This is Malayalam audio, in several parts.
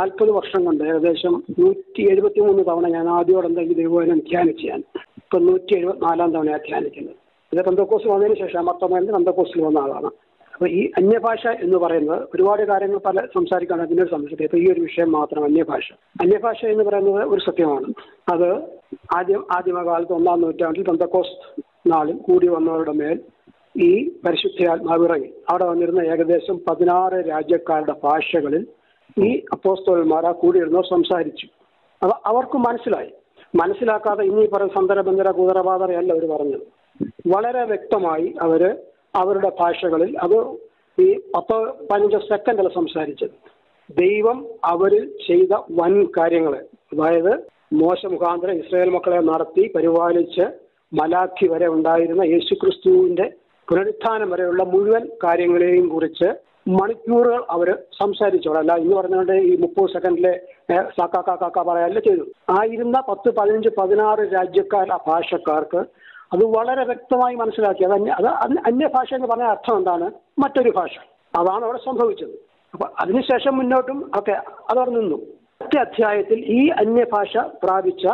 നാൽപ്പത് വർഷം കൊണ്ട് ഏകദേശം നൂറ്റി എഴുപത്തി മൂന്ന് തവണ ഞാൻ ആദ്യോടെ എന്തെങ്കിലും ദൈവവചനം ധ്യാനിച്ചു ഞാൻ ഇപ്പൊ നൂറ്റി എഴുപത്തിനാലാം തവണയാണ് ധ്യാനിക്കുന്നത് ഇത് പന്തക്കോസ് വന്നതിന് ശേഷം മൊത്തമായിട്ട് പന്തക്കോസിൽ വന്ന ആളാണ് അപ്പൊ ഈ അന്യഭാഷ എന്ന് പറയുന്നത് ഒരുപാട് കാര്യങ്ങൾ പല സംസാരിക്കുകയാണ് പിന്നീട് സംസാരിച്ചത് ഇപ്പൊ ഈ ഒരു വിഷയം മാത്രം അന്യഭാഷ അന്യഭാഷ എന്ന് പറയുന്നത് ഒരു സത്യമാണ് അത് ആദ്യം ആദ്യമകാലത്ത് ഒന്നാം നൂറ്റാണ്ടിൽ പന്തക്കോസ് നാളിൽ കൂടി വന്നവരുടെ മേൽ ഈ പരിശുദ്ധാത്മാവ് ഇറങ്ങി അവിടെ വന്നിരുന്ന ഏകദേശം പതിനാറ് രാജ്യക്കാരുടെ ഭാഷകളിൽ ഈ അപ്പോസ്തോലന്മാർ ആ കൂടിയിരുന്നവർ സംസാരിച്ചു അത് അവർക്ക് മനസ്സിലായി മനസ്സിലാക്കാതെ ഇനി പറയുന്ന സന്തര ബന്ധര കൂതറപാതറയല്ല അവർ പറഞ്ഞത് വളരെ വ്യക്തമായി അവര് അവരുടെ ഭാഷകളിൽ അത് ഈ പത്ത് പതിനഞ്ച് സെക്കൻഡല്ല സംസാരിച്ചത് ദൈവം അവരിൽ ചെയ്ത വൻ കാര്യങ്ങൾ അതായത് മോശ മുഖാന്തരം ഇസ്രായേൽ മക്കളെ നടത്തി പരിപാലിച്ച് മലാഖി വരെ ഉണ്ടായിരുന്ന യേശുക്രിസ്തുവിന്റെ പുനരുത്ഥാനം വരെയുള്ള മുഴുവൻ കാര്യങ്ങളെയും കുറിച്ച് മണിക്കൂറുകൾ അവർ സംസാരിച്ചോളൂ അല്ല ഇന്ന് പറഞ്ഞുകൊണ്ട് ഈ മുപ്പത് സെക്കൻഡിലെ കാക്ക കാക്ക പറയല്ല ചെയ്തു ആ ഇരുന്ന പത്ത് പതിനഞ്ച് പതിനാറ് രാജ്യക്കാർ ആ ഭാഷക്കാർക്ക് അത് വളരെ വ്യക്തമായി മനസ്സിലാക്കി അത് അന്യ അത് അന്യ- അന്യഭാഷ എന്ന് പറഞ്ഞ അർത്ഥം എന്താണ് മറ്റൊരു ഭാഷ അതാണ് അവിടെ സംഭവിച്ചത് അപ്പൊ അതിനുശേഷം മുന്നോട്ടും ഒക്കെ അതവിടെ നിന്നു ഒറ്റ അധ്യായത്തിൽ ഈ അന്യഭാഷ പ്രാപിച്ച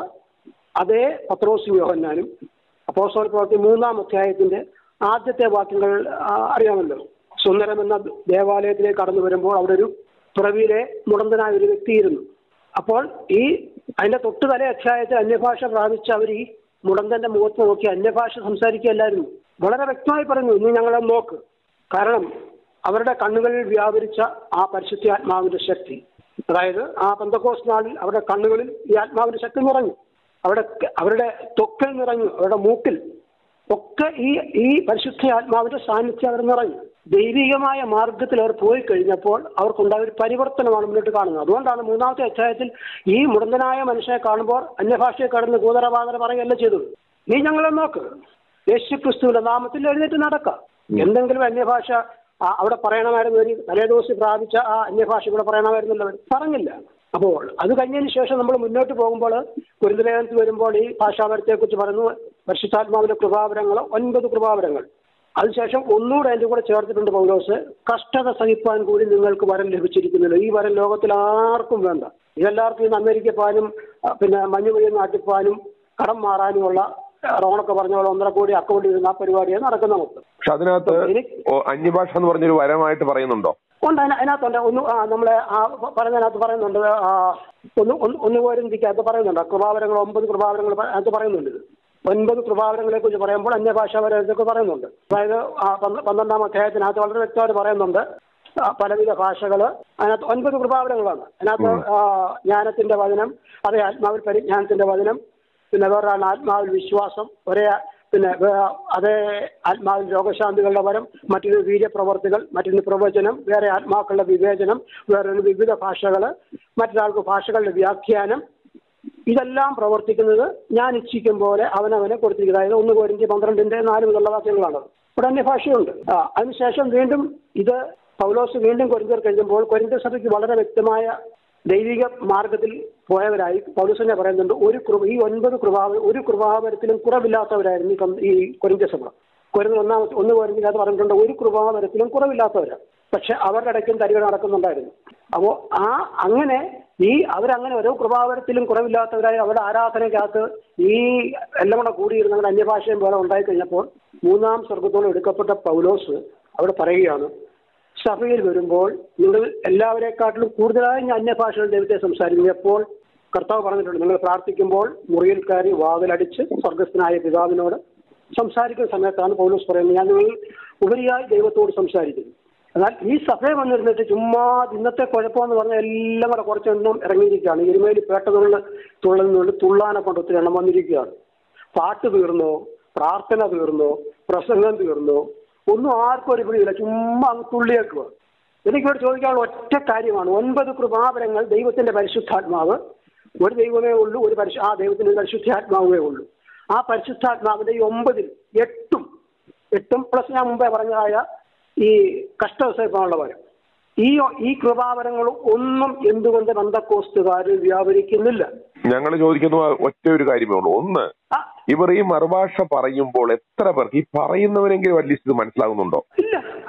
അതേ പത്രോസ് യോഹന്നാനും അപ്പോസ്തല പ്രവൃത്തി മൂന്നാം അധ്യായത്തിന്റെ ആദ്യത്തെ വാക്യങ്ങൾ ആ, അറിയാമല്ലോ സുന്ദരം എന്ന ദേവാലയത്തിലേക്ക് കടന്നു വരുമ്പോൾ അവിടെ ഒരു തുറവിയിലെ മുടന്തനായ ഒരു വ്യക്തിയിരുന്നു അപ്പോൾ ഈ അതിന്റെ തൊട്ട് തലേ അധ്യായത്തിൽ അന്യഭാഷ പ്രാപിച്ച അവർ ഈ മുടന്തന്റെ മുഖത്ത് നോക്കി അന്യഭാഷ സംസാരിക്കുകയല്ലായിരുന്നു വളരെ വ്യക്തമായി പറഞ്ഞു ഇനി ഞങ്ങളെ നോക്ക് കാരണം അവരുടെ കണ്ണുകളിൽ വ്യാപരിച്ച ആ പരിശുദ്ധാത്മാവിന്റെ ശക്തി അതായത് ആ പന്തക്കോസ് നാളിൽ അവരുടെ കണ്ണുകളിൽ ഈ ആത്മാവിന്റെ ശക്തി നിറഞ്ഞു അവിടെ അവരുടെ ത്വക്കിൽ നിറഞ്ഞു അവരുടെ മൂക്കിൽ ഒക്കെ ഈ ഈ പരിശുദ്ധ ആത്മാവിന്റെ സാന്നിധ്യം അവർ നിറഞ്ഞു ദൈവികമായ മാർഗത്തിൽ അവർ പോയി കഴിഞ്ഞപ്പോൾ അവർക്കുണ്ടായ ഒരു പരിവർത്തനമാണ് മുന്നോട്ട് കാണുന്നത് അതുകൊണ്ടാണ് മൂന്നാമത്തെ അധ്യായത്തിൽ ഈ മുടന്തനായ മനുഷ്യനെ കാണുമ്പോൾ അന്യഭാഷയെ കടന്ന് കൂതറവാതര പറയുകയല്ല ചെയ്തത് നീ ഞങ്ങളെ നോക്ക് യേശു ക്രിസ്തുവിന്റെ നാമത്തിൽ എഴുന്നേറ്റ് നടക്കാം എന്തെങ്കിലും അന്യഭാഷ ആ, അവിടെ പറയണമായിരുന്നു ഒരു തലേദിവസം പ്രാപിച്ച ആ അന്യഭാഷ ഇവിടെ പറയണമായിരുന്നല്ലോ അവർ പറഞ്ഞില്ല അപ്പോൾ അത് കഴിഞ്ഞതിന് ശേഷം നമ്മൾ മുന്നോട്ട് പോകുമ്പോൾ ഗുരുതലേഖനത്തിൽ വരുമ്പോൾ ഈ ഭാഷാപരത്തെക്കുറിച്ച് പറയുന്നു പരിശുദ്ധാത്മാവിന്റെ കൃപാവരങ്ങൾ ഒൻപത് കൃപാവരങ്ങൾ അതിനുശേഷം ഒന്നുകൂടെ അതിന്റെ കൂടെ ചേർത്തിട്ടുണ്ട് പൗലോസ് കഷ്ടത സഹിപ്പാൻ കൂടി നിങ്ങൾക്ക് വരം ലഭിച്ചിരിക്കുന്നില്ല ഈ വരം ലോകത്തിൽ ആർക്കും വേണ്ട ഇതെല്ലാവർക്കും ഇന്ന് അമേരിക്ക പാനും ആ, പിന്നെ മഞ്ഞുമൊഴി നാട്ടിപ്പാനും കടം മാറാനുമുള്ള ആ, റോണൊക്കെ പറഞ്ഞ പോലെ ഒന്നര കോടി അക്കൗണ്ടിൽ ഇരുന്ന ആ പരിപാടിയാണ് നടക്കുന്ന മൊത്തം പക്ഷെ അതിനകത്ത് എനിക്ക് ഓ, അന്യഭാഷ എന്ന് പറഞ്ഞൊരു വരമായിട്ട് പറയുന്നുണ്ടോ ഉണ്ട് അതിന- അതിനകത്തുണ്ട് ഒന്ന് ആ നമ്മളെ ആ പ- പറയുന്നതിനകത്ത് പറയുന്നുണ്ട് ആ ഒന്ന് ഒന്ന് ഒന്ന് പോരിന്തിക്കകത്ത് പറയുന്നുണ്ട് കൃപാവരങ്ങൾ ഒമ്പത് കൃപാവരങ്ങൾ പ- അതിനകത്ത് പറയുന്നുണ്ട് ഇത് ഒൻപത് കൃപാവരങ്ങളെ കുറിച്ച് പറയുമ്പോൾ അന്യഭാഷാപരത്തൊക്കെ പറയുന്നുണ്ട് അതായത് ആ പന്ത്ര- പന്ത്രണ്ടാം അധ്യായത്തിനകത്ത് വളരെ വ്യക്തമായിട്ട് പറയുന്നുണ്ട് ആ, പലവിധ ഭാഷകൾ അതിനകത്ത് ഒൻപത് കൃപാവരങ്ങളാണ് അതിനകത്ത് ആ, ജ്ഞാനത്തിന്റെ വചനം അതേ ആത്മാവിൽ പരിജ്ഞാനത്തിന്റെ വചനം പിന്നെ വേറൊരാണ് ആത്മാവിൽ വിശ്വാസം ഒരേ പിന്നെ വേ- അതേ ആത്മാവിൽ രോഗശാന്തികളുടെ വരം മറ്റൊരു വീര്യപ്രവർത്തികൾ മറ്റൊരു പ്രവചനം വേറെ ആത്മാക്കളുടെ വിവേചനം വേറൊരു വിവിധ ഭാഷകൾ മറ്റൊരാൾക്ക് ഭാഷകളുടെ വ്യാഖ്യാനം ഇതെല്ലാം പ്രവർത്തിക്കുന്നത് ഞാൻ ഇച്ഛിക്കും പോലെ അവനവനെ കൊടുത്തിരിക്കുന്നത് അതായത് ഒന്ന് കോരിഞ്ച് പന്ത്രണ്ടിന്റെ നാല് മുതലുള്ള വാക്യങ്ങളാണ് ഇവിടെ അന്യഭാഷയുണ്ട് ആ അതിനുശേഷം വീണ്ടും ഇത് പൗലോസ് വീണ്ടും കൊരിന്തർ കഴിയുമ്പോൾ കൊരിന്തർ സഭയ്ക്ക് വളരെ വ്യക്തമായ ദൈവിക മാർഗത്തിൽ പോയവരായി പൗലോസ് തന്നെ പറയുന്നുണ്ട് ഒരു കൃപ ഈ ഒൻപത് കൃപാവ ഒരു കൃപാവരത്തിലും കുറവില്ലാത്തവരായിരുന്നു ഈ കം- ഈ കൊരിന്ത സഭ കൊരിന്ത ഒന്നാമത്തെ ഒന്ന് കൊരിന്തിനകത്ത് പറഞ്ഞിട്ടുണ്ട് ഒരു കൃപാവരത്തിലും കുറവില്ലാത്തവരാണ് പക്ഷെ അവരുടെ ഇടയ്ക്കും തരികൾ നടക്കുന്നുണ്ടായിരുന്നു അപ്പോൾ ആ അങ്ങനെ ഈ അവരങ്ങനെ ഓരോ കൃപാവരത്തിലും കുറവില്ലാത്തവരായി അവരുടെ ആരാധനയ്ക്കകത്ത് ഈ എല്ലാം കൂടെ കൂടിയിരുന്ന അങ്ങനെ അന്യഭാഷയും പോലെ ഉണ്ടായി കഴിഞ്ഞപ്പോൾ മൂന്നാം സ്വർഗത്തോളം എടുക്കപ്പെട്ട പൗലോസ് അവിടെ പറയുകയാണ് സഭയിൽ വരുമ്പോൾ നിങ്ങൾ എല്ലാവരെക്കാട്ടിലും കൂടുതലായി ഞാൻ അന്യഭാഷകൾ ദൈവത്തെ സംസാരിക്കുന്നു എപ്പോൾ കർത്താവ് പറഞ്ഞിട്ടുണ്ട് നിങ്ങൾ പ്രാർത്ഥിക്കുമ്പോൾ മുറിയിൽ കയറി വാതിലടിച്ച് സ്വർഗസ്ഥനായ പിതാവിനോട് സംസാരിക്കുന്ന സമയത്താണ് പൗലോസ് പറയുന്നത് ഞാൻ നിങ്ങൾ ഉപരിയായി ദൈവത്തോട് സംസാരിക്കുന്നു എന്നാൽ ഈ സഭയിൽ വന്നിരുന്നിട്ട് ചുമ്മാ ഇന്നത്തെ കുഴപ്പമെന്ന് പറഞ്ഞാൽ എല്ലാം കൂടെ കുറച്ചൊന്നും ഇറങ്ങിയിരിക്കുകയാണ് ഇരുമേലി പേട്ടതുള്ള തുള്ളുന്നുണ്ട് തുള്ളാനെ കൊണ്ട് ഒത്തിരി എണ്ണം വന്നിരിക്കുകയാണ് പാട്ട് തീർന്നോ പ്രാർത്ഥന തീർന്നോ പ്രസംഗം തീർന്നോ ഒന്നും ആർക്കും ഒരു പിടിയില്ല ചുമ്മാ അങ്ങ് തുള്ളിയേക്കുക എനിക്കിവിടെ ചോദിക്കാനുള്ള ഒറ്റ കാര്യമാണ് ഒൻപത് കൃപാപരങ്ങൾ ദൈവത്തിന്റെ പരിശുദ്ധാത്മാവ് ഒരു ദൈവമേ ഉള്ളൂ ഒരു പരിശു ആ ദൈവത്തിന്റെ ഒരു പരിശുദ്ധാത്മാവേ ഉള്ളൂ ആ പരിശുദ്ധാത്മാവിന്റെ ഈ ഒമ്പതിൽ എട്ടും എട്ടും പ്ലസ് ഞാൻ മുമ്പേ പറഞ്ഞതായ ഈ കഷ്ടസേഫമുള്ളവർ ഈ ഈ കൃപാവരങ്ങൾ ഒന്നും എന്തുകൊണ്ട് ബന്ധക്കോസ്തുകാർ വ്യാപരിക്കുന്നില്ല ഞങ്ങൾ ചോദിക്കുന്ന ഒറ്റ ഒരു കാര്യമേ ഉള്ളൂ ഒന്ന് ആ, ഇവർ ഈ മറുഭാഷ പറയുമ്പോൾ എത്ര പേർക്ക് ഈ പറയുന്നവരെങ്കിലും അറ്റ്ലീസ്റ്റ് ഇത് മനസ്സിലാകുന്നുണ്ടോ ഇല്ല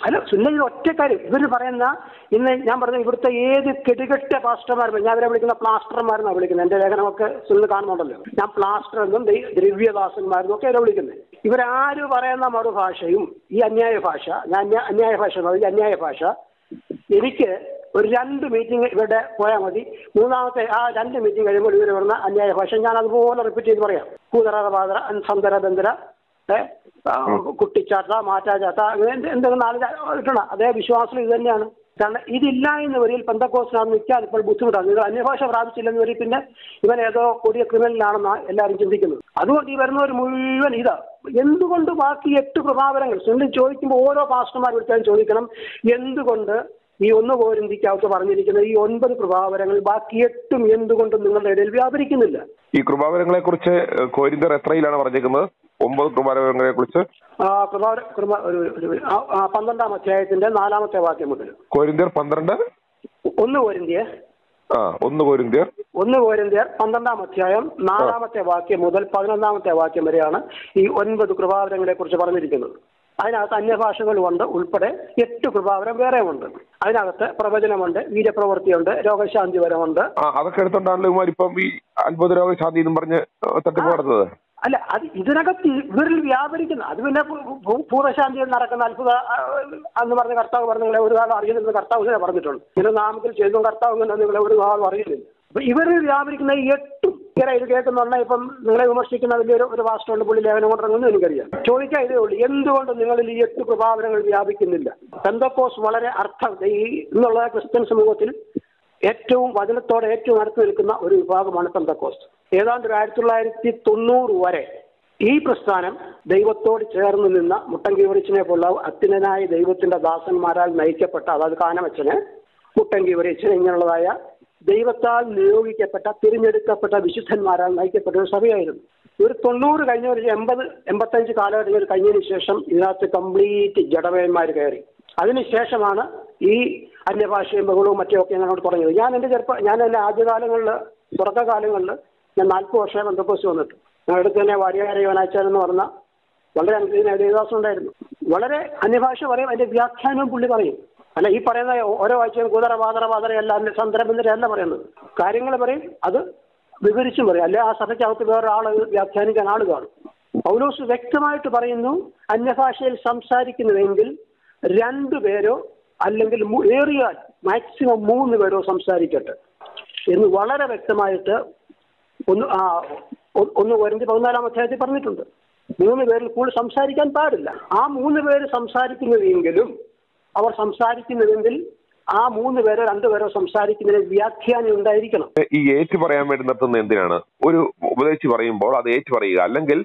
അല്ല സുന്നയിൽ ഒറ്റ കാര്യം ഇവർ പറയുന്ന ഇന്ന് ഞാൻ പറഞ്ഞ ഇവിടുത്തെ ഏത് കെടുകെട്ട പാസ്റ്റർമാരും ഞാൻ അവരെ വിളിക്കുന്ന പ്ലാസ്റ്റർമാരെന്നാണ് വിളിക്കുന്നത് എന്റെ ലേഖനമൊക്കെ സുന്നിൽ കാണുന്നുണ്ടല്ലോ ഞാൻ പ്ലാസ്റ്റർ എന്നും ദൈ- ദ്രവ്യദാസന്മാരെന്നും ഒക്കെ അവരെ വിളിക്കുന്നത് ഇവരാര് പറയുന്ന മറുഭാഷയും ഈ അന്യായ ഭാഷ ഞാൻ അന്യ- അന്യായ ഭാഷ എന്ന് പറയും, ഈ അന്യായ ഭാഷ എനിക്ക് ഒരു രണ്ട് മീറ്റിംഗ് ഇവിടെ പോയാൽ മതി മൂന്നാമത്തെ ആ രണ്ട് മീറ്റിംഗ് കഴിയുമ്പോൾ ഇവർ വരുന്ന അന്യായ ഭാഷ ഞാൻ അതുപോലെ റിപ്പീറ്റ് ചെയ്ത് പറയാം കൂതറ പാതര സന്തര ബന്ധര ഏ, ആ, കുട്ടിച്ചാട്ട മാറ്റാചാട്ട അങ്ങനെ എന്ത് എന്തെങ്കിലും നാല് കിട്ടണം അതേ വിശ്വാസം ഇത് തന്നെയാണ് കാരണം ഇതില്ല എന്ന് വരിയിൽ പെന്തക്കോസിനാണ് നിൽക്കാൻ ഇപ്പോൾ ബുദ്ധിമുട്ടാണ് നിങ്ങൾ അന്യഭാഷ പ്രാപിച്ചില്ലെന്ന് വരി പിന്നെ ഇവൻ ഏതോ കൊടിയ ക്രിമിനലാണെന്നാണ് എല്ലാവരും ചിന്തിക്കുന്നത് അതുകൊണ്ട് ഈ വരുന്നവർ മുഴുവൻ ഇതാ എന്തുകൊണ്ട് ബാക്കി എട്ട് പ്രഭാവരങ്ങൾ സുനിൽ ചോദിക്കുമ്പോൾ ഓരോ പാസ്റ്റർമാർ വിളിച്ചാലും ചോദിക്കണം എന്തുകൊണ്ട് ഈ ഒന്ന് പോരിന്തിക്കകത്ത് പറഞ്ഞിരിക്കുന്ന ഈ ഒൻപത് പ്രഭാവരങ്ങൾ ബാക്കി എട്ടും എന്തുകൊണ്ട് നിങ്ങളുടെ ഇടയിൽ വ്യാപരിക്കുന്നില്ല ഈ കൃപാവരങ്ങളെ കുറിച്ച് കോരിന്തർ എത്രയിലാണ് പറഞ്ഞേക്കുന്നത് ഒമ്പത് കൃപാവരങ്ങളെ കുറിച്ച് ആ കൃപാവര കൃപ ഒരു ഒരു- ആ, ആ, പന്ത്രണ്ടാം അധ്യായത്തിന്റെ നാലാമത്തെ വാക്യം മുതൽ കോരിന്ത്യർ പന്ത്രണ്ട് ഒന്ന് പോരിന്തിയെ ആ ഒന്ന് കോരിന്ത്യർ ഒന്ന് കോരിന്ത്യർ പന്ത്രണ്ടാം അധ്യായം നാലാമത്തെ വാക്യം മുതൽ പതിനൊന്നാമത്തെ വാക്യം വരെയാണ് ഈ ഒൻപത് കൃപാവരങ്ങളെ കുറിച്ച് പറഞ്ഞിരിക്കുന്നത് അതിനകത്ത് അന്യഭാഷകളുമുണ്ട് ഉൾപ്പെടെ എട്ട് കൃപാവരം വേറെ ഉണ്ട് അതിനകത്ത് പ്രവചനമുണ്ട് വീര്യപ്രവൃത്തിയുണ്ട് രോഗശാന്തി വരമുണ്ട് ആ അതൊക്കെ എടുത്തോണ്ടാണല്ലോ ഇവന്മാർ ഇപ്പം ഈ അത്ഭുത രോഗശാന്തി എന്നും പറഞ്ഞ് തട്ടിപ്പ് നടത്തുന്നത് അല്ല അത് ഇതിനകത്ത് ഇവരിൽ വ്യാപരിക്കുന്ന അത് പിന്നെ ഭൂ- ഭൂതശാന്തിയിൽ നടക്കുന്ന അത്ഭുത ആ, എന്ന് പറഞ്ഞ കർത്താവ് പറഞ്ഞ നിങ്ങളെ ഒരു കാലം അറിയുന്നില്ല കർത്താവ് ഇങ്ങനെ പറഞ്ഞിട്ടുണ്ട് ഇതിന്റെ നാമത്തിൽ ചെയ്തു കർത്താവ് ഇങ്ങനെ നിങ്ങളെ ഒരു കാലം അറിയുന്നില്ല അപ്പൊ ഇവരിൽ വ്യാപരിക്കുന്ന ഈ എട്ടും ഇങ്ങനെ ഇത് കേൾക്കുന്നുണ്ട് ഇപ്പം നിങ്ങളെ വിമർശിക്കുന്ന വലിയൊരു ഒരു വാസ്തുണ്ട് പുള്ളി ലേഖനം കൊണ്ടിറങ്ങുന്നു എനിക്കറിയാം ചോദിക്കാൻ ഇതേ ഉള്ളൂ എന്തുകൊണ്ട് നിങ്ങളിൽ ഈ എട്ട് പ്രഭാവനങ്ങൾ വ്യാപിക്കുന്നില്ല പെന്തക്കോസ് വളരെ അർത്ഥം ഈ ഇന്നുള്ള ക്രിസ്ത്യൻ സമൂഹത്തിൽ ഏറ്റവും വചനത്തോടെ ഏറ്റവും അടുത്ത് നിൽക്കുന്ന ഒരു വിഭാഗമാണ് പെന്തക്കോസ്റ്റ് ഏതാണ്ട് ഒരു ആയിരത്തി തൊള്ളായിരത്തി തൊണ്ണൂറ് വരെ ഈ പ്രസ്ഥാനം ദൈവത്തോട് ചേർന്ന് നിന്ന മുട്ടൻകീവറിച്ചിനെ പോലുള്ള അത്യുനനായ ദൈവത്തിന്റെ ദാസന്മാരാൽ നയിക്കപ്പെട്ട അതായത് കാനമച്ചന് മുട്ടൻകീവറിച്ചൻ ഇങ്ങനെയുള്ളതായ ദൈവത്താൽ നിയോഗിക്കപ്പെട്ട തിരഞ്ഞെടുക്കപ്പെട്ട വിശുദ്ധന്മാരാൽ നയിക്കപ്പെട്ട ഒരു സഭയായിരുന്നു ഒരു തൊണ്ണൂറ് കഴിഞ്ഞ ഒരു എൺപത് എൺപത്തഞ്ച് കാലഘട്ടങ്ങൾ കഴിഞ്ഞതിന് ശേഷം ഇതിനകത്ത് കംപ്ലീറ്റ് ജഡമയന്മാർ കയറി അതിനുശേഷമാണ് ഈ അന്യഭാഷയും ബഹളവും മറ്റും ഒക്കെ ഞങ്ങളോട് തുടങ്ങിയത് ഞാൻ എൻ്റെ ചെറുപ്പ ഞാൻ എൻ്റെ ആദ്യകാലങ്ങളിൽ തുടക്കകാലങ്ങളിൽ ഞാൻ നാൽപ്പത് വർഷം ബന്ധക്കോസ് വന്നിട്ട് ഞങ്ങളുടെ അടുത്ത് തന്നെ വാര്യകാര യോനാച്ചാൻ എന്ന് പറഞ്ഞ വളരെ അനുഗ്രഹീന ദേവദാസം ഉണ്ടായിരുന്നു വളരെ അന്യഭാഷ പറയും അതിന്റെ വ്യാഖ്യാനവും പുള്ളി പറയും അല്ല ഈ പറയുന്ന ഓരോ ആഴ്ചയും കുതിര പാതറ പാതറ അല്ല സന്ദ്രബന്ധര അല്ല പറയുന്നത് കാര്യങ്ങൾ പറയും അത് വിവരിച്ചും പറയും അല്ലെ ആ സഭയ്ക്കകത്ത് വേറൊരാൾ വ്യാഖ്യാനിക്കാൻ ആൾ കാണും പൗലോസ് വ്യക്തമായിട്ട് പറയുന്നു അന്യഭാഷയിൽ സംസാരിക്കുന്നുവെങ്കിൽ രണ്ടുപേരോ അല്ലെങ്കിൽ മു- ഏറിയാൽ മാക്സിമം മൂന്ന് പേരോ സംസാരിക്കട്ടെ എന്ന് വളരെ വ്യക്തമായിട്ട് ഒന്ന് ആ ഒ- ഒന്ന് വരുന്ന പതിനാലാം അധ്യായത്തിൽ പറഞ്ഞിട്ടുണ്ട് മൂന്ന് പേരിൽ കൂടുതൽ സംസാരിക്കാൻ പാടില്ല ആ മൂന്ന് പേര് സംസാരിക്കുന്നതെങ്കിലും അവർ സംസാരിക്കുന്നതെങ്കിൽ ആ മൂന്ന് പേരോ രണ്ടുപേരോ സംസാരിക്കുന്നതിന് വ്യാഖ്യാനം ഉണ്ടായിരിക്കണം ഈ ഏറ്റു പറയാൻ വേണ്ടി നിർത്തുന്നത് എന്തിനാണ് ഒരു ഉപദേശിച്ച് പറയുമ്പോൾ അത് ഏറ്റു പറയുക അല്ലെങ്കിൽ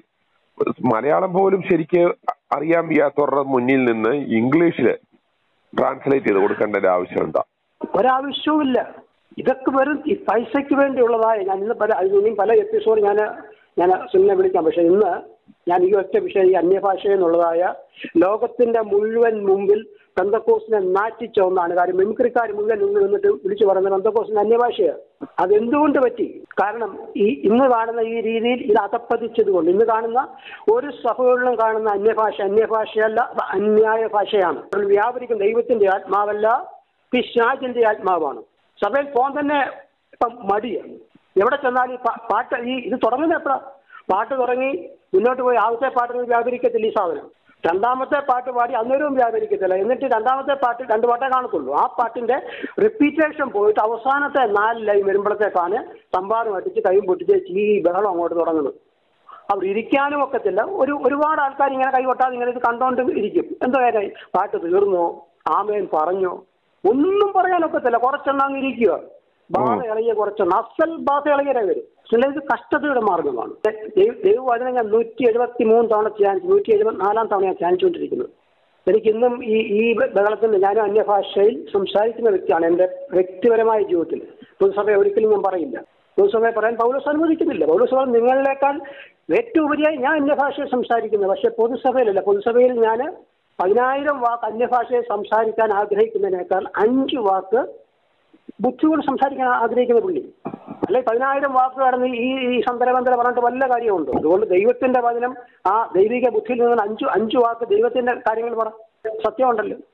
മലയാളം പോലും ശരിക്ക് അറിയാൻ വയ്യാത്തവരുടെ മുന്നിൽ നിന്ന് ഇംഗ്ലീഷിൽ ട്രാൻസ്ലേറ്റ് ചെയ്ത് കൊടുക്കേണ്ട ഒരു ആവശ്യം എന്താ ഒരാവശ്യവുമില്ല ഇതൊക്കെ വെറും ഈ പൈസയ്ക്ക് വേണ്ടിയുള്ളതായ ഞാൻ ഇന്ന് പല ഇനിയും പല എപ്പിസോഡ് ഞാൻ ഞാൻ സുനിനെ വിളിക്കാം പക്ഷെ ഇന്ന് ഞാൻ ഈ ഒറ്റ വിഷയം ഈ അന്യഭാഷ എന്നുള്ളതായ ലോകത്തിന്റെ മുഴുവൻ മുമ്പിൽ പെന്തക്കോസിനെ നാറ്റിച്ച ഒന്നാണ് കാര്യം മിമിക്രിക്കാർ മുഴുവൻ നിന്ന് നിന്നിട്ട് വിളിച്ചു പറയുന്നത് പെന്തക്കോസിന് അന്യഭാഷയാണ് അതെന്തുകൊണ്ട് പറ്റി കാരണം ഈ ഇന്ന് കാണുന്ന ഈ രീതിയിൽ ഇത് അതപ്പതിച്ചത് കൊണ്ട് ഇന്ന് കാണുന്ന ഒരു സഭകളിലും കാണുന്ന അന്യഭാഷ അന്യഭാഷയല്ല അത് അന്യായ ഭാഷയാണ് അതിൽ വ്യാപരിക്കുന്ന ദൈവത്തിന്റെ ആത്മാവല്ല പിശാചിന്റെ ആത്മാവാണ് സഭയിൽ പോകാൻ തന്നെ ഇപ്പം മടിയാണ് എവിടെ ചെന്നാലും ഈ പാ- പാട്ട് ഈ ഇത് തുടങ്ങുന്നത് എപ്പോഴാ പാട്ട് തുടങ്ങി മുന്നോട്ട് പോയി ആദ്യത്തെ പാട്ടൊന്നും വ്യാപരിക്കത്തില്ല ഈ സാധനം രണ്ടാമത്തെ പാട്ട് പാടി അന്നേരവും വ്യാപരിക്കത്തില്ല എന്നിട്ട് രണ്ടാമത്തെ പാട്ട് രണ്ട് പാട്ടേ കാണത്തുള്ളൂ ആ പാട്ടിന്റെ റിപ്പീറ്റേഷൻ പോയിട്ട് അവസാനത്തെ നാല് ലൈൻ വരുമ്പോഴത്തേക്കാണ് സംഭാരം അടിച്ച് കൈയും പൊട്ടിച്ച് ഈ ബഹളം അങ്ങോട്ട് തുടങ്ങുന്നത് അവിടെ ഇരിക്കാനും ഒക്കത്തില്ല ഒരു ഒരുപാട് ആൾക്കാർ ഇങ്ങനെ കൈകൊട്ടാതെ ഇങ്ങനെ ഇത് കണ്ടോണ്ട് ഇരിക്കും എന്തോ കാര്യം പാട്ട് തീർന്നോ ആമേൻ പറഞ്ഞോ ഒന്നും പറയാനൊക്കത്തില്ല കുറച്ചെണ്ണം അങ്ങ് ഇരിക്കുക ബാധ ഇളകിയ കുറച്ചെണ്ണം അസൽ ബാധ ഇളകിയ വരും ചില ഇത് കഷ്ടതയുടെ മാർഗമാണ് ദൈവ- ദൈവവചനം ഞാൻ നൂറ്റി എഴുപത്തി മൂന്ന് തവണ ധ്യാനിച്ചു നൂറ്റി എഴുപത്തി നാലാം തവണ ഞാൻ ധ്യാനിച്ചുകൊണ്ടിരിക്കുന്നത് എനിക്ക് ഇന്നും ഈ ഈ ബഹളത്തിൽ ഞാനും അന്യഭാഷയിൽ സംസാരിക്കുന്ന വ്യക്തിയാണ് എൻ്റെ വ്യക്തിപരമായ ജീവിതത്തിൽ പൊതുസഭയെ ഒരിക്കലും ഞാൻ പറയില്ല പൊതുസഭയെ പറയാൻ പൗലോസ് അനുവദിക്കുന്നില്ല പൗലോസ് പറഞ്ഞു നിങ്ങളിലേക്കാൾ ഏറ്റവും ഉപരിയായി ഞാൻ അന്യഭാഷയിൽ സംസാരിക്കുന്നത് പക്ഷെ പൊതുസഭയിലല്ല പൊതുസഭയിൽ ഞാൻ പതിനായിരം വാക്ക് അന്യഭാഷയിൽ സംസാരിക്കാൻ ആഗ്രഹിക്കുന്നതിനേക്കാൾ അഞ്ച് വാക്ക് ബുദ്ധി കൊണ്ട് സംസാരിക്കാൻ ആഗ്രഹിക്കുന്ന പുള്ളി അല്ലെ പതിനായിരം വാക്ക് കടന്ന് ഈ ഈ സന്തരബന്ധന പറഞ്ഞിട്ട് വല്ല കാര്യമുണ്ടോ അതുകൊണ്ട് ദൈവത്തിന്റെ വചനം ആ ദൈവിക ബുദ്ധിയിൽ നിന്ന് അഞ്ചു അഞ്ചു വാക്ക് ദൈവത്തിന്റെ കാര്യങ്ങൾ പറ സത്യമുണ്ടല്ലോ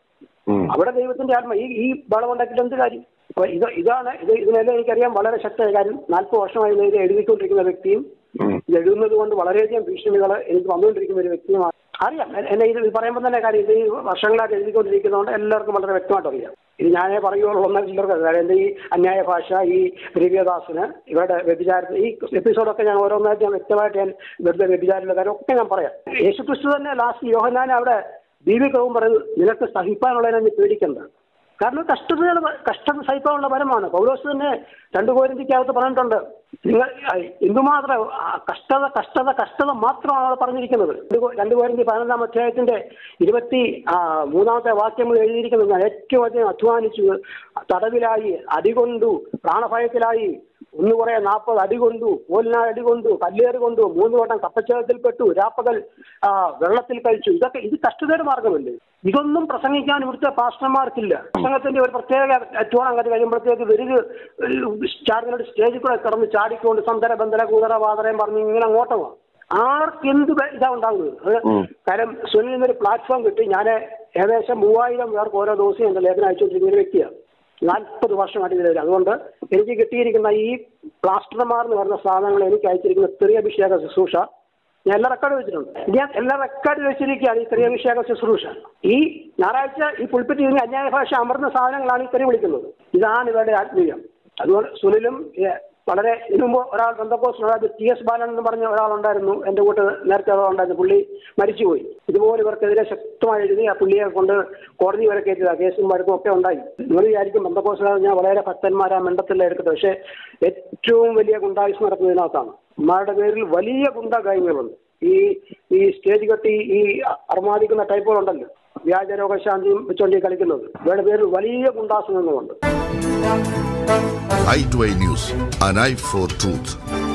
ഉം. അവിടെ ദൈവത്തിന്റെ ആത്മ ഈ ഈ ബളം ഉണ്ടാക്കിയിട്ട് എന്ത് കാര്യം അപ്പൊ ഇത് ഇതാണ് ഇത് ഇതിനെല്ലാം എനിക്കറിയാം വളരെ ശക്തമായ കാര്യം നാൽപ്പത് വർഷമായി ഇത് എഴുതിക്കൊണ്ടിരിക്കുന്ന വ്യക്തിയും ഉം. ഇത് എഴുതുന്നത് കൊണ്ട് വളരെയധികം ഭീഷണികൾ എനിക്ക് വന്നുകൊണ്ടിരിക്കുന്ന ഒരു വ്യക്തിയുമാണ് അറിയാം എ- എന്നെ ഇത് പറയുമ്പോൾ തന്നെ കാര്യം ഇത് ഈ വർഷങ്ങളായിട്ട് എഴുതിക്കൊണ്ടിരിക്കുന്നതുകൊണ്ട് എല്ലാവർക്കും വളരെ വ്യക്തമായിട്ട് അറിയാം ഇത് ഞാനേ പറയുള്ളൂ എന്നാൽ ചിലർക്ക് അറിയാം. കാര്യം എൻ്റെ ഈ അന്യായ ഭാഷ ഈ രവിയദാസിന് ഇവരുടെ വ്യഭിചാര ഈ എപ്പിസോഡൊക്കെ ഞാൻ ഓരോന്നായിട്ട് ഞാൻ വ്യക്തമായിട്ട് ഞാൻ വെറുതെ വ്യഭിചാരിയുടെ കാര്യം ഒക്കെ ഞാൻ പറയാം യേശുക്രിസ്തു തന്നെ ലാസ്റ്റ് യോഹനാൻ അവിടെ ദീപികവും പറയുന്നത് നിനക്ക് സഹിപ്പാനുള്ളതിനെ നീ പേടിക്കണ്ട കാരണം കഷ്ടതകൾ കഷ്ടത സഹിക്കാനുള്ള വരമാണ് പൗലോസ് തന്നെ രണ്ടു കോരിന്തിക്കകത്ത് പറഞ്ഞിട്ടുണ്ട് നിങ്ങൾ ആ, എന്തുമാത്രം ആ, കഷ്ടത കഷ്ടത കഷ്ടത മാത്രമാണ് അവിടെ പറഞ്ഞിരിക്കുന്നത് രണ്ട് കോ- രണ്ട് കോരിന്തി പതിനൊന്നാം അധ്യായത്തിന്റെ ഇരുപത്തി ആ, മൂന്നാമത്തെ വാക്യങ്ങൾ എഴുതിയിരിക്കുന്നത് ഞാൻ ഏറ്റവും അധികം അധ്വാനിച്ചു തടവിലായി അടികൊണ്ടു പ്രാണഭയത്തിലായി ഒന്ന് കുറെ നാൽപ്പത് അടി കൊണ്ടു കോലിനാ അടി കൊണ്ടു കല്ലേറ് കൊണ്ടു മൂന്ന് വട്ടം കപ്പച്ചേതത്തിൽപ്പെട്ടു രാപ്പകൽ ആ, വെള്ളത്തിൽ കഴിച്ചു ഇതൊക്കെ ഇത് കഷ്ടതയുടെ മാർഗമല്ലേ ഇതൊന്നും പ്രസംഗിക്കാൻ ഇവിടുത്തെ പാസ്റ്റർമാർക്കില്ല പ്രസംഗത്തിന്റെ ഒരു പ്രത്യേക ടൂൺ അങ്ങോട്ട് കഴിയുമ്പോഴത്തേക്ക് വെരുത് ചാർജിനോട് സ്റ്റേജിൽ കൂടെ കിടന്ന് ചാടിക്കൊണ്ട് സന്തര ബന്ധന കൂതറ വാതറയും പറഞ്ഞ് ഇങ്ങനെ അങ്ങോട്ട് പോവാം ആർക്ക് എന്ത് ബ- ഇതാ ഉണ്ടാകുന്നത് അത് ഉം. കാര്യം സുനിൽ നിന്നൊരു പ്ലാറ്റ്ഫോം കിട്ടി ഞാൻ ഏകദേശം മൂവായിരം പേർക്ക് ഓരോ ദിവസവും എന്റെ ലേഖനം അയച്ചുകൊണ്ടിരിക്കുന്ന ഒരു വ്യക്തിയാണ് നാൽപ്പത് വർഷമായിട്ട് ഇതിൽ വരും അതുകൊണ്ട് എനിക്ക് കിട്ടിയിരിക്കുന്ന ഈ പ്ലാസ്റ്റർമാർ എന്ന് പറയുന്ന സാധനങ്ങൾ എനിക്ക് അയച്ചിരിക്കുന്ന സ്ത്രീയഭിഷേക ശുശ്രൂഷ ഞാൻ എല്ലാ റെക്കോർഡ് വെച്ചിട്ടുണ്ട് ഞാൻ എല്ലാ റെക്കോർഡ് വെച്ചിരിക്കുകയാണ് ഈ സ്ത്രീയഭിഷേക ശുശ്രൂഷ ഈ ഞായറാഴ്ച ഈ പുൽപ്പറ്റി ഇതിന് അന്യായ ഭാഷ അമർന്ന സാധനങ്ങളാണ് ഈ തെറി വിളിക്കുന്നത് ഇതാണ് ഇവരുടെ ആത്മീയം അതുകൊണ്ട് സുനിലും ഏ, വളരെ ഇതിനു മുമ്പ് ഒരാൾ ബന്ധക്കോസ് അതായത് ടി എസ് ബാലൻ എന്ന് പറഞ്ഞ ഒരാളുണ്ടായിരുന്നു എന്റെ കൂട്ട് നേരത്തെ ഉണ്ടായിരുന്നു പുള്ളി മരിച്ചുപോയി ഇതുപോലെ ഇവർക്കെതിരെ ശക്തമായി എഴുതി ആ പുള്ളിയെ കൊണ്ട് കോടതി വരെ കയറ്റിയതാ കേസും മരുന്നും ഒക്കെ ഉണ്ടായി നിങ്ങൾ വിചാരിക്കും ബന്ധക്കോസ് ഞാൻ വളരെ ഭക്തന്മാരാ മെണ്ടത്തില്ല എടുക്കട്ടെ പക്ഷേ ഏറ്റവും വലിയ ഗുണ്ടായുസ് നടക്കുന്നതിനകത്താണ് ഉമ്മാരുടെ പേരിൽ വലിയ ഗുണ്ടാകാര്യങ്ങളുണ്ട് ഈ ഈ സ്റ്റേജ് കെട്ടി ഈ അർമാദിക്കുന്ന ടൈപ്പുകളുണ്ടല്ലോ വ്യാജ രോഗശാന്തിയും വെച്ചോണ്ടി കളിക്കുന്നത് ഇവരുടെ പേരിൽ വലിയ ഗുണ്ടാസനങ്ങളുണ്ട് I to I news an eye for truth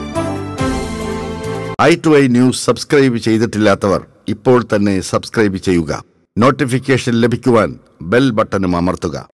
I to I news subscribe ചെയ്തിട്ടില്ലാത്തവർ ഇപ്പോൾ തന്നെ സബ്സ്ക്രൈബ് ചെയ്യുക നോട്ടിഫിക്കേഷൻ ലഭിക്കുവാൻ ബെൽ ബട്ടണും അമർത്തുക